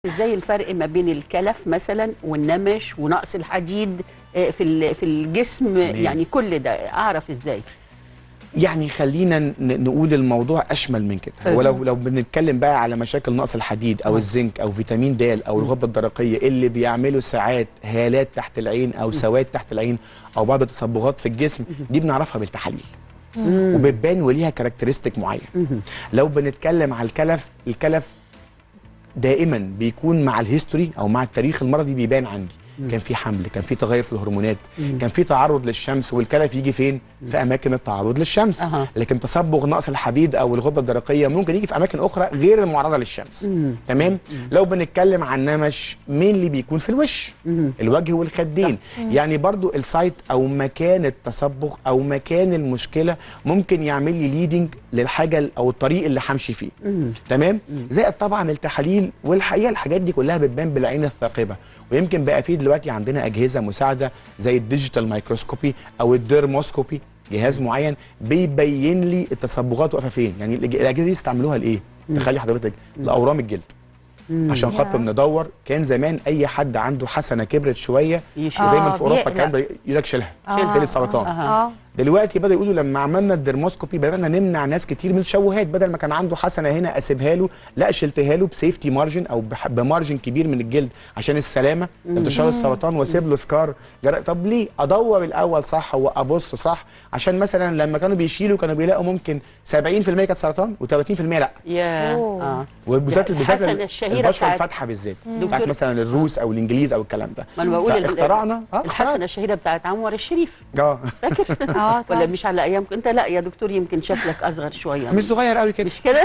ازاي الفرق ما بين الكلف مثلا والنمش ونقص الحديد آه، في ال- في الجسم يعني كل ده اعرف ازاي يعني خلينا ن- نقول الموضوع اشمل من كده أيوة. ولو لو بنتكلم بقى على مشاكل نقص الحديد او الزنك او فيتامين د او الغده الدرقيه اللي بيعملوا ساعات هالات تحت العين او سواد تحت العين او بعض التصبغات في الجسم دي بنعرفها بالتحاليل وبتبان وليها كاركترستيك معين لو بنتكلم على الكلف الكلف دائما بيكون مع الهيستوري او مع التاريخ المرضي بيبان عندي كان في حمل كان في تغير في الهرمونات كان في تعرض للشمس والكلف يجي فين في اماكن التعرض للشمس أها. لكن تصبغ نقص الحديد او الغده الدرقيه ممكن يجي في اماكن اخرى غير المعرضه للشمس تمام لو بنتكلم عن نمش مين اللي بيكون في الوش الوجه والخدين يعني برضو السايت او مكان التصبغ او مكان المشكله ممكن يعمل لي ليدنج للحاجه او الطريق اللي همشي فيه تمام زائد طبعا التحاليل والحقيقه الحاجات دي كلها بتبان بالعين الثاقبه ويمكن بقى في دلوقتي عندنا اجهزه مساعده زي الديجيتال مايكروسكوبي او الديرموسكوبي جهاز معين بيبين لي التصبغات واقفه فين يعني الأج- الاجهزه دي استعملوها لايه تخلي حضرتك لاورام الجلد عشان خاطر ندور كان زمان اي حد عنده حسنه كبرت شويه يشيل. ودايما آه، في اوروبا بيقلق. كان بيقول لك شيلها آه، شيل السرطان اه دلوقتي بدأوا يقولوا لما عملنا الدرموسكوبي بدأنا نمنع ناس كتير من التشوهات بدل ما كان عنده حسنه هنا اسيبها له لا شلتها له بسيفتي مارجن او بح- بمارجن كبير من الجلد عشان السلامه انتشار السرطان واسيب له سكار جر- طب ليه ادور الاول صح وابص صح عشان مثلا لما كانوا بيشيلوا كانوا بيلاقوا ممكن 70% كانت سرطان و30% لا يا أوه. اه وبالذات بالذات الحسنة الشهيرة البشره بتاعت- الفاتحه بالذات دكتور- بتاعت مثلا الروس او الانجليز او الكلام ده ما انا بقول ال- اخترعنا اه الحسنه الشهيره بتاعت عمر الشريف اه فاكر اه ولا طبعا مش على ايامك انت لا يا دكتور يمكن شكلك اصغر شويه مش صغير قوي كده مش كده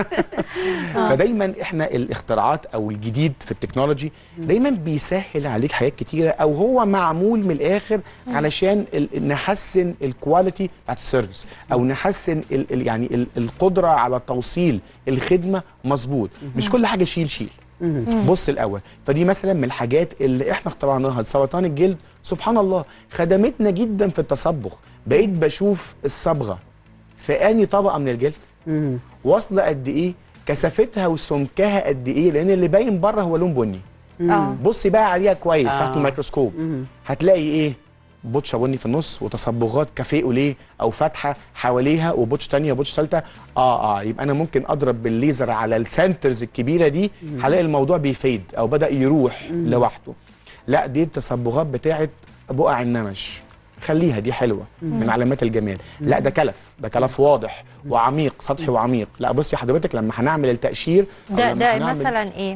فدايما احنا الاختراعات او الجديد في التكنولوجي دايما بيسهل عليك حاجات كتيره او هو معمول من الاخر علشان ال- نحسن الكواليتي بتاعت السيرفيس او نحسن ال ال يعني ال القدره على توصيل الخدمه مظبوط مش كل حاجه شيل شيل بص الاول فدي مثلا من الحاجات اللي احنا اخترعناها سرطان الجلد سبحان الله خدمتنا جدا في التصبغ بقيت بشوف الصبغه في اني طبقه من الجلد واصله قد ايه كثافتها وسمكها قد ايه لان اللي باين بره هو لون بني اه بصي بقى عليها كويس آه. تحت الميكروسكوب هتلاقي ايه بوتشه بني في النص وتصبغات كافيه اوليه او فاتحه حواليها وبوتش تانية وبوتش ثالثه اه اه يبقى انا ممكن اضرب بالليزر على السنترز الكبيره دي هلاقي الموضوع بيفيد او بدا يروح لوحده لا دي التصبغات بتاعت بقع النمش خليها دي حلوه من علامات الجمال لا ده كلف ده كلف واضح وعميق سطحي وعميق لا بصي حضرتك لما هنعمل التقشير أو ده لما ده هنعمل- مثلا ايه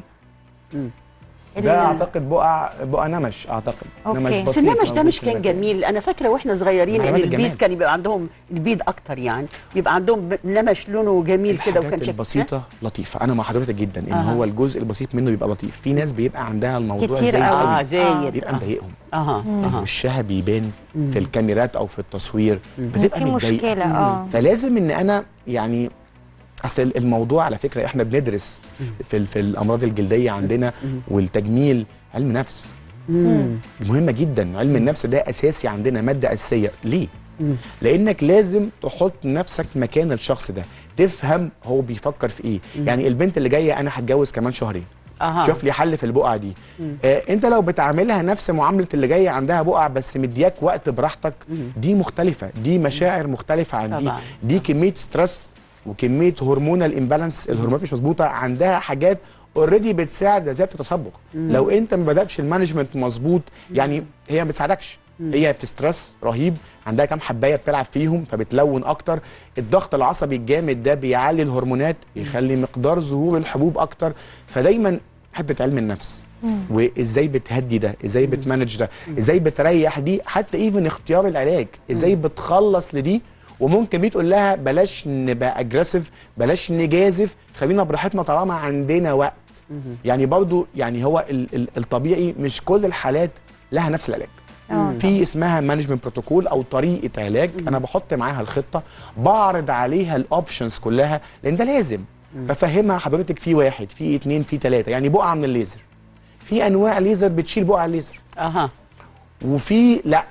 ال- ده اعتقد بقع بقع نمش اعتقد أوكي. نمش بس بس بسيط النمش ده موجود مش في كان المكان. جميل انا فاكره واحنا صغيرين ان علامات البيض الجمال. كان يبقى عندهم البيض اكتر يعني يبقى عندهم ب- نمش لونه جميل كده وكان الحاجات شكله البسيطه لطيفه انا مع حضرتك جدا ان أها. هو الجزء البسيط منه بيبقى لطيف في ناس بيبقى عندها الموضوع كتير زي قوي. اه قوي زايد بيبقى آه. مضايقهم اها اها وشها بيبان في الكاميرات او في التصوير بتبقى في متضايقه مشكله اه فلازم ان انا يعني اصل الموضوع على فكره احنا بندرس في ال- في الامراض الجلديه عندنا والتجميل علم نفس مهمه جدا علم النفس ده اساسي عندنا ماده اساسيه ليه لانك لازم تحط نفسك مكان الشخص ده تفهم هو بيفكر في ايه يعني البنت اللي جايه انا هتجوز كمان شهرين اها شوف لي حل في البقعه دي آه انت لو بتعاملها نفس معامله اللي جايه عندها بقع بس مدياك وقت براحتك دي مختلفه دي مشاعر مختلفه عن دي طبعاً. دي كميه ستريس وكميه هرمونال امبالانس الهرمونات مش مظبوطه عندها حاجات اوريدي بتساعد ازاي التصبغ لو انت ما بداتش المانجمنت مظبوط يعني هي ما بتساعدكش هي في ستريس رهيب عندها كام حبايه بتلعب فيهم فبتلون اكتر الضغط العصبي الجامد ده بيعلي الهرمونات يخلي مقدار ظهور الحبوب اكتر فدايما حته علم النفس وازاي بتهدي ده ازاي بتمانج ده ازاي بتريح دي حتى ايفن اختيار العلاج ازاي بتخلص لدي وممكن دي تقول لها بلاش نبقى اجريسيف بلاش نجازف خلينا براحتنا طالما عندنا وقت يعني برضو يعني هو ال ال الطبيعي مش كل الحالات لها نفس العلاج اه في اسمها مانجمنت بروتوكول او طريقه علاج انا بحط معاها الخطه بعرض عليها الاوبشنز كلها لان ده لازم بفهمها حضرتك في واحد في اتنين في تلاته يعني بقعه من الليزر في انواع ليزر بتشيل بقعه الليزر اها وفي لا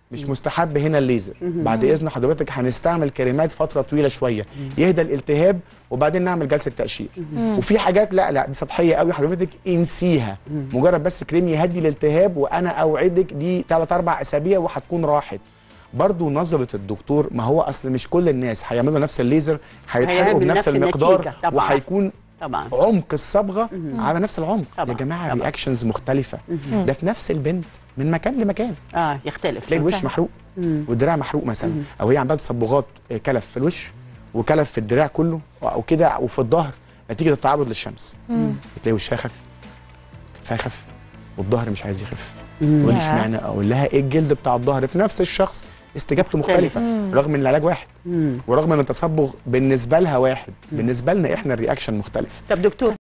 مش مستحب هنا الليزر بعد اذن حضرتك هنستعمل كريمات فتره طويله شويه يهدى الالتهاب وبعدين نعمل جلسه تقشير وفي حاجات لا لا دي سطحيه قوي حضرتك انسيها مجرد بس كريم يهدي الالتهاب وانا اوعدك دي 3 4 اسابيع وهتكون راحت برضو نظرة الدكتور ما هو اصل مش كل الناس هيعملوا نفس الليزر هيتحرقوا هيعمل بنفس نفس المقدار النتيجة طبعاً. وهيكون طبعا عمق الصبغه على نفس العمق طبعاً، يا جماعه طبعاً. رياكشنز مختلفه ده في نفس البنت من مكان لمكان اه يختلف تلاقي الوش صح. محروق والدراع محروق مثلا او هي عندها تصبغات آه، كلف في الوش وكلف في الدراع كله او كده وفي الظهر نتيجه التعرض للشمس تلاقي وشها خف كفاها خف والظهر مش عايز يخف تقول لي ياه. اشمعنى اقول لها ايه الجلد بتاع الظهر في نفس الشخص استجابته مختلف. مختلفه رغم ان العلاج واحد مم. ورغم ان التصبغ بالنسبه لها واحد بالنسبه لنا احنا الرياكشن مختلف طب دكتور